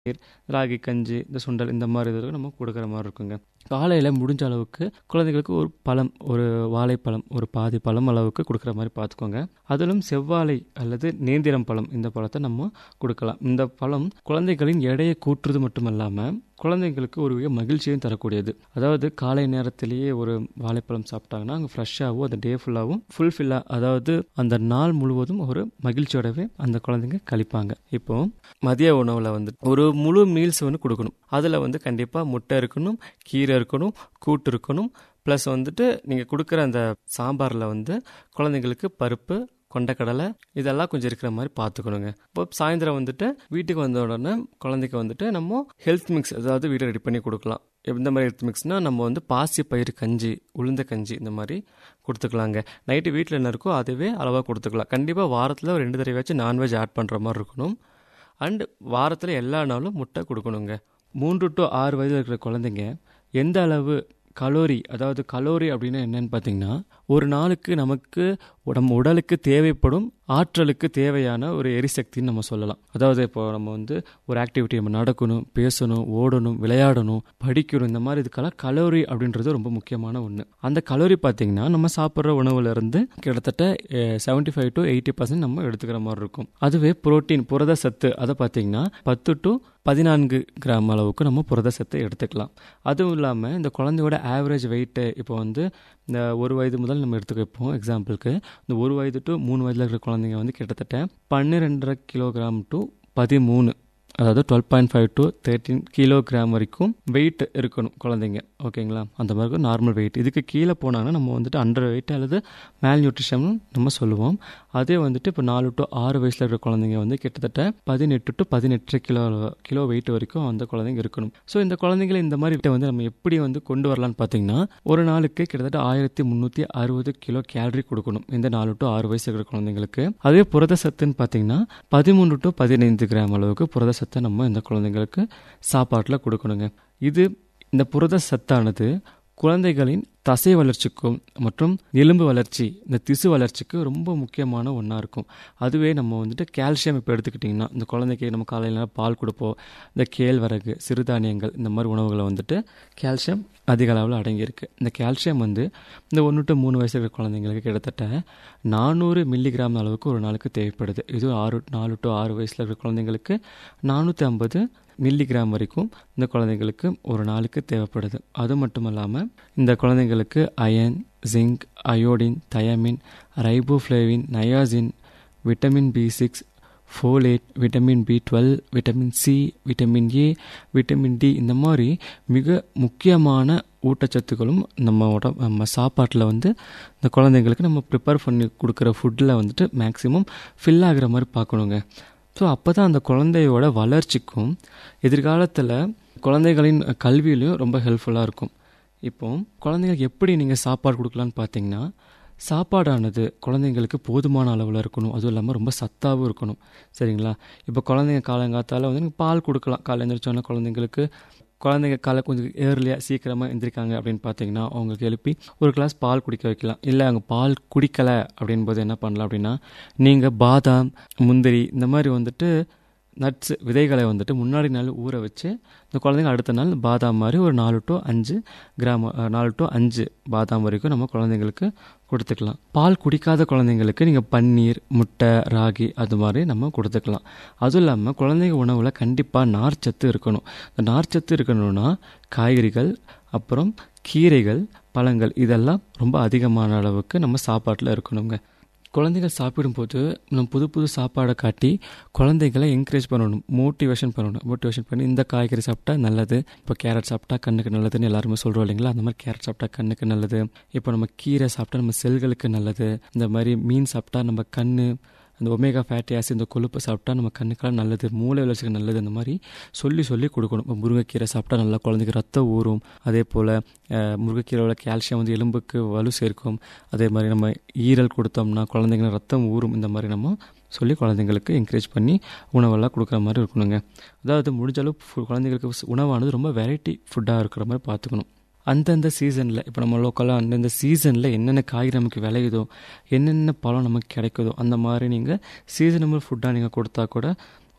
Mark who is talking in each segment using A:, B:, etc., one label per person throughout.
A: ராகி கஞ்சி இந்த சுண்டல் இந்த மாதிரி இதுக்கு நம்ம கொடுக்குற மாதிரி இருக்குங்க காலையில் முடிஞ்ச அளவுக்கு குழந்தைகளுக்கு ஒரு பழம் ஒரு வாழைப்பழம் ஒரு பாதி பழம் அளவுக்கு கொடுக்குற மாதிரி பார்த்துக்கோங்க அதிலும் செவ்வாழை அல்லது நேந்திரம் பழம் இந்த பழத்தை நம்ம கொடுக்கலாம் இந்த பழம் குழந்தைகளின் எடையை கூட்டுறது மட்டும் இல்லாமல் குழந்தைங்களுக்கு ஒரு வகை மகிழ்ச்சியும் தரக்கூடியது அதாவது காலை நேரத்திலேயே ஒரு வாழைப்பழம் சாப்பிட்டாங்கன்னா அங்கே ஃப்ரெஷ்ஷாகவும் அந்த டே ஃபுல்லாகவும் ஃபுல்ஃபில்லாக அதாவது அந்த நாள் முழுவதும் ஒரு மகிழ்ச்சியோடவே அந்த குழந்தைங்க கழிப்பாங்க இப்போ மதிய உணவில் வந்து ஒரு முழு மீல்ஸ் வந்து கொடுக்கணும் அதில் வந்து கண்டிப்பாக முட்டை இருக்கணும் கீரை இருக்கணும் கூட்டு இருக்கணும் ப்ளஸ் வந்துட்டு நீங்கள் கொடுக்குற அந்த சாம்பாரில் வந்து குழந்தைங்களுக்கு பருப்பு கொண்டக்கடலை இதெல்லாம் கொஞ்சம் இருக்கிற மாதிரி பார்த்துக்கணுங்க இப்போ சாயந்தரம் வந்துட்டு வீட்டுக்கு வந்த உடனே குழந்தைக்கு வந்துட்டு நம்ம ஹெல்த் மிக்ஸ் அதாவது வீட்டில் ரெடி பண்ணி கொடுக்கலாம் எந்த மாதிரி ஹெல்த் மிக்ஸ்னால் நம்ம வந்து பாசி பயிறு கஞ்சி உளுந்த கஞ்சி இந்த மாதிரி கொடுத்துக்கலாங்க நைட்டு வீட்டில் என்ன இருக்கோ அதுவே அளவாக கொடுத்துக்கலாம் கண்டிப்பாக வாரத்தில் ஒரு ரெண்டு தடவையாச்சும் நான்வெஜ் ஆட் பண்ணுற மாதிரி இருக்கணும் அண்ட் வாரத்தில் எல்லா நாளும் முட்டை கொடுக்கணுங்க மூன்று டு ஆறு வயதில் இருக்கிற குழந்தைங்க எந்த அளவு கலோரி அதாவது கலோரி அப்படின்னா என்னன்னு பார்த்தீங்கன்னா ஒரு நாளுக்கு நமக்கு நம்ம உடலுக்கு தேவைப்படும் ஆற்றலுக்கு தேவையான ஒரு எரிசக்தின்னு நம்ம சொல்லலாம் அதாவது இப்போ நம்ம வந்து ஒரு ஆக்டிவிட்டி நம்ம நடக்கணும் பேசணும் ஓடணும் விளையாடணும் படிக்கணும் இந்த மாதிரி இதுக்கெல்லாம் கலோரி அப்படின்றது ரொம்ப முக்கியமான ஒன்று அந்த கலோரி பார்த்தீங்கன்னா நம்ம சாப்பிட்ற உணவுல இருந்து கிட்டத்தட்ட seventy five to eighty percent நம்ம எடுத்துக்கிற மாதிரி இருக்கும் அதுவே புரோட்டீன் புரத சத்து அதை பார்த்தீங்கன்னா பத்து டு பதினான்கு கிராம் அளவுக்கு நம்ம புரத சத்தை எடுத்துக்கலாம் அதுவும் இல்லாமல் இந்த குழந்தையோட ஆவரேஜ் வெயிட்டு இப்போ வந்து இந்த ஒரு வயது முதல் நம்ம எடுத்துக்க வைப்போம் எக்ஸாம்பிளுக்கு இந்த ஒரு வயது டு மூணு வயதில் இருக்கிற குழந்தைங்க வந்து கிட்டத்தட்ட பன்னிரெண்டரை கிலோகிராம் டு பதிமூணு அதாவது twelve point five to thirteen kilogram வரைக்கும் வெயிட் இருக்கணும் குழந்தைங்க ஓகேங்களா அந்த மாதிரி நார்மல் வெயிட் இதுக்கு கீழே போனாங்கன்னா நம்ம வந்துட்டு அண்டர் வெயிட் அல்லது மேல் நியூட்ரிஷன் நம்ம சொல்லுவோம் அதே வந்துட்டு இப்போ நாலு டு ஆறு வயசில் இருக்கிற குழந்தைங்க வந்து கிட்டத்தட்ட பதினெட்டு டு பதினெட்டு கிலோ கிலோ வெயிட் வரைக்கும் அந்த குழந்தைங்க இருக்கணும் ஸோ இந்த குழந்தைங்களை இந்த மாதிரி வந்து நம்ம எப்படி வந்து கொண்டு வரலான்னு பார்த்தீங்கன்னா ஒரு நாளுக்கு கிட்டத்தட்ட ஆயிரத்தி முந்நூற்றி அறுபது கிலோ கேலரி கொடுக்கணும் இந்த நாலு டு ஆறு வயசு இருக்கிற குழந்தைங்களுக்கு அதே புரத சத்துன்னு பார்த்தீங்கன்னா பதிமூணு டு பதினைந்து கிராம் அளவுக்கு புரத சத்தை நம்ம இந்த குழந்தைங்களுக்கு சாப்பாட்டில் கொடுக்கணுங்க இது இந்த புரத சத்தானது குழந்தைகளின் தசை வளர்ச்சிக்கும் மற்றும் எலும்பு வளர்ச்சி இந்த திசு வளர்ச்சிக்கு ரொம்ப முக்கியமான ஒன்றா இருக்கும் அதுவே நம்ம வந்துட்டு கால்சியம் இப்போ எடுத்துக்கிட்டிங்கன்னா இந்த குழந்தைக்கு நம்ம காலையில் பால் கொடுப்போம் இந்த கேழ்வரகு சிறுதானியங்கள் இந்த மாதிரி உணவுகளை வந்துட்டு கால்சியம் அதிக அளவில் அடங்கியிருக்கு இந்த கால்சியம் வந்து இந்த ஒன்று டு மூணு வயசு இருக்கிற குழந்தைங்களுக்கு கிட்டத்தட்ட நானூறு மில்லிகிராம் அளவுக்கு ஒரு நாளுக்கு தேவைப்படுது இது ஆறு நாலு டு ஆறு வயசில் இருக்கிற குழந்தைங்களுக்கு நானூற்றி ஐம்பது மில்லிகிராம் வரைக்கும் இந்த குழந்தைங்களுக்கு ஒரு நாளுக்கு தேவைப்படுது அது மட்டும் இல்லாமல் இந்த குழந்தைங்களுக்கு iron zinc iodine thiamine riboflavin niacin vitamin B six folate vitamin B twelve vitamin C vitamin A vitamin D இந்த மாதிரி மிக முக்கியமான ஊட்டச்சத்துக்களும் நம்ம உட நம்ம சாப்பாட்டில் வந்து இந்த குழந்தைங்களுக்கு நம்ம ப்ரிப்பேர் பண்ணி கொடுக்குற ஃபுட்டில் வந்துட்டு மேக்ஸிமம் ஃபில் ஆகிற மாதிரி பார்க்கணுங்க ஸோ அப்போ தான் அந்த குழந்தையோட வளர்ச்சிக்கும் எதிர்காலத்தில் குழந்தைகளின் கல்வியிலையும் ரொம்ப ஹெல்ப்ஃபுல்லாக இருக்கும் இப்போ குழந்தைங்களுக்கு எப்படி நீங்கள் சாப்பாடு கொடுக்கலான்னு பார்த்தீங்கன்னா சாப்பாடானது குழந்தைங்களுக்கு போதுமான அளவில் இருக்கணும் அதுவும் இல்லாமல் ரொம்ப சத்தாகவும் இருக்கணும் சரிங்களா இப்போ குழந்தைங்க காலங்காத்தால் வந்து நீங்கள் பால் கொடுக்கலாம் காலை எழுந்திரிச்சோன்னா குழந்தைங்களுக்கு குழந்தைங்க காலை கொஞ்சம் ஏர்லியாக சீக்கிரமாக எந்திரிக்காங்க அப்படின்னு பார்த்தீங்கன்னா அவங்களுக்கு எழுப்பி ஒரு கிளாஸ் பால் குடிக்க வைக்கலாம் இல்லை அவங்க பால் குடிக்கலை அப்படின்போது என்ன பண்ணலாம் அப்படின்னா நீங்கள் பாதாம் முந்திரி இந்த மாதிரி வந்துட்டு நட்ஸ் விதைகளை வந்துட்டு முன்னாடி நாள் ஊற வச்சு இந்த குழந்தைங்க அடுத்த நாள் பாதாம் மாதிரி ஒரு நாலு டு அஞ்சு கிராம் நாலு டு அஞ்சு பாதாம் வரைக்கும் நம்ம குழந்தைங்களுக்கு கொடுத்துக்கலாம் பால் குடிக்காத குழந்தைங்களுக்கு நீங்கள் பன்னீர் முட்டை ராகி அது மாதிரி நம்ம கொடுத்துக்கலாம் அதுவும் இல்லாமல் குழந்தைங்க உணவில் கண்டிப்பாக நார்ச்சத்து இருக்கணும் இந்த நார்ச்சத்து இருக்கணும்னா காய்கறிகள் அப்புறம் கீரைகள் பழங்கள் இதெல்லாம் ரொம்ப அதிகமான அளவுக்கு நம்ம சாப்பாட்டில் இருக்கணுங்க குழந்தைகள் சாப்பிடும்போது நம்ம புது புது சாப்பாடை காட்டி குழந்தைகளை என்கரேஜ் பண்ணணும் மோட்டிவேஷன் பண்ணணும் மோட்டிவேஷன் பண்ணி இந்த காய்கறி சாப்பிட்டா நல்லது இப்போ கேரட் சாப்பிட்டா கண்ணுக்கு நல்லதுன்னு எல்லாருமே சொல்கிறோம் இல்லைங்களா அந்த மாதிரி கேரட் சாப்பிட்டா கண்ணுக்கு நல்லது இப்போ நம்ம கீரை சாப்பிட்டா நம்ம செல்களுக்கு நல்லது இந்த மாதிரி மீன் சாப்பிட்டா நம்ம கண் அந்த ஒமேகா ஃபேட்டி ஆசிட் இந்த கொழுப்பு சாப்பிட்டா நம்ம கண்ணுக்கெல்லாம் நல்லது மூளை வளர்ச்சிக்கு நல்லது அந்த மாதிரி சொல்லி சொல்லி கொடுக்கணும் இப்போ முருங்கைக்கீரை சாப்பிட்டா நல்லா குழந்தைக்கு ரத்தம் ஊறும் அதே போல் முருங்கைக்கீரையோட கால்சியம் வந்து எலும்புக்கு வலு சேர்க்கும் அதே மாதிரி நம்ம ஈரல் கொடுத்தோம்னா குழந்தைங்க ரத்தம் ஊறும் இந்த மாதிரி நம்ம சொல்லி குழந்தைங்களுக்கு என்கரேஜ் பண்ணி உணவெல்லாம் கொடுக்குற மாதிரி இருக்கணுங்க அதாவது முடிஞ்ச அளவு குழந்தைங்களுக்கு உணவானது ரொம்ப வெரைட்டி ஃபுட்டாக இருக்கிற மாதிரி பார்த்துக்கணும் அந்தந்த சீசனில் இப்போ நம்ம லோக்கலாக அந்தந்த சீசனில் என்னென்ன காய்கறி நமக்கு விளையுதோ என்னென்ன பழம் நமக்கு கிடைக்குதோ அந்த மாதிரி நீங்கள் சீசனபிள் ஃபுட்டாக நீங்கள் கொடுத்தா கூட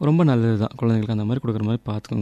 A: ரொம்ப நல்லது தான் குழந்தைங்களுக்கு அந்த மாதிரி கொடுக்குற மாதிரி பார்த்துக்கோங்க